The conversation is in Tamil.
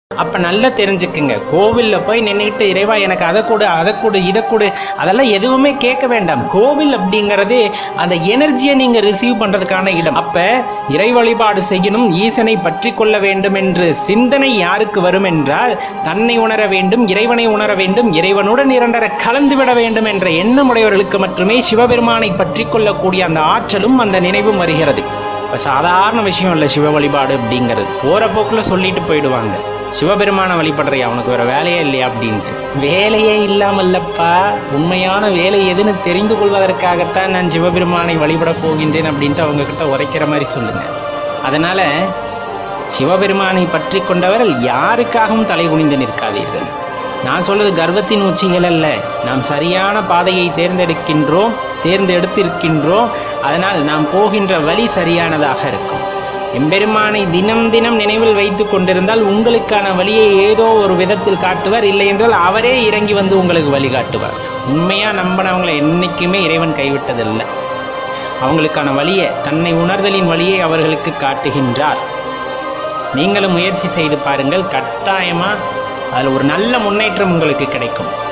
அப்போ நல்லா தெரிஞ்சுக்குங்க கோவிலில் போய் நின்றுக்கிட்டு இறைவா எனக்கு அதை கொடு அதை கொடு இதை கொடு அதெல்லாம் எதுவுமே கேட்க வேண்டாம் கோவில் அப்படிங்கிறது அந்த எனர்ஜியை நீங்கள் ரிசீவ் பண்ணுறதுக்கான இடம் அப்போ இறை வழிபாடு செய்யணும் ஈசனை பற்றி கொள்ள வேண்டும் என்று சிந்தனை யாருக்கு வரும் என்றால் தன்னை உணர வேண்டும் இறைவனை உணர வேண்டும் இறைவனுடன் இரண்டர கலந்து விட வேண்டும் என்ற எண்ணமுடையவர்களுக்கு மட்டுமே சிவபெருமானை பற்றி கொள்ளக்கூடிய அந்த ஆற்றலும் அந்த நினைவும் வருகிறது இப்போ சாதாரண விஷயம் இல்லை சிவ வழிபாடு அப்படிங்கிறது போகிற போக்கில் சொல்லிட்டு போயிடுவாங்க சிவபெருமானை வழிபடுறியா உனக்கு வேற வேலையே இல்லையா அப்படின்ட்டு வேலையே இல்லாமல்லப்பா உண்மையான வேலை எதுன்னு தெரிந்து கொள்வதற்காகத்தான் நான் சிவபெருமானை வழிபடப் போகின்றேன் அப்படின்ட்டு அவங்க கிட்ட உரைக்கிற மாதிரி சொல்லுங்க அதனால சிவபெருமானை பற்றி கொண்டவர்கள் யாருக்காகவும் தலை குனிந்து நிற்காதீர்கள் நான் சொல்வது கர்வத்தின் உச்சிகள் அல்ல நாம் சரியான பாதையை தேர்ந்தெடுக்கின்றோம் தேர்ந்தெடுத்திருக்கின்றோம் அதனால் நாம் போகின்ற வழி சரியானதாக இருக்கும் எம்பெருமானை தினம் தினம் நினைவில் வைத்து கொண்டிருந்தால் உங்களுக்கான வழியை ஏதோ ஒரு விதத்தில் காட்டுவார் இல்லை என்றால் அவரே இறங்கி வந்து உங்களுக்கு வழிகாட்டுவார் உண்மையாக நம்பினவங்களை என்றைக்குமே இறைவன் கைவிட்டதில்லை அவங்களுக்கான வழியை தன்னை உணர்தலின் வழியை அவர்களுக்கு காட்டுகின்றார் நீங்களும் முயற்சி செய்து பாருங்கள் கட்டாயமாக அதில் ஒரு நல்ல முன்னேற்றம் உங்களுக்கு கிடைக்கும்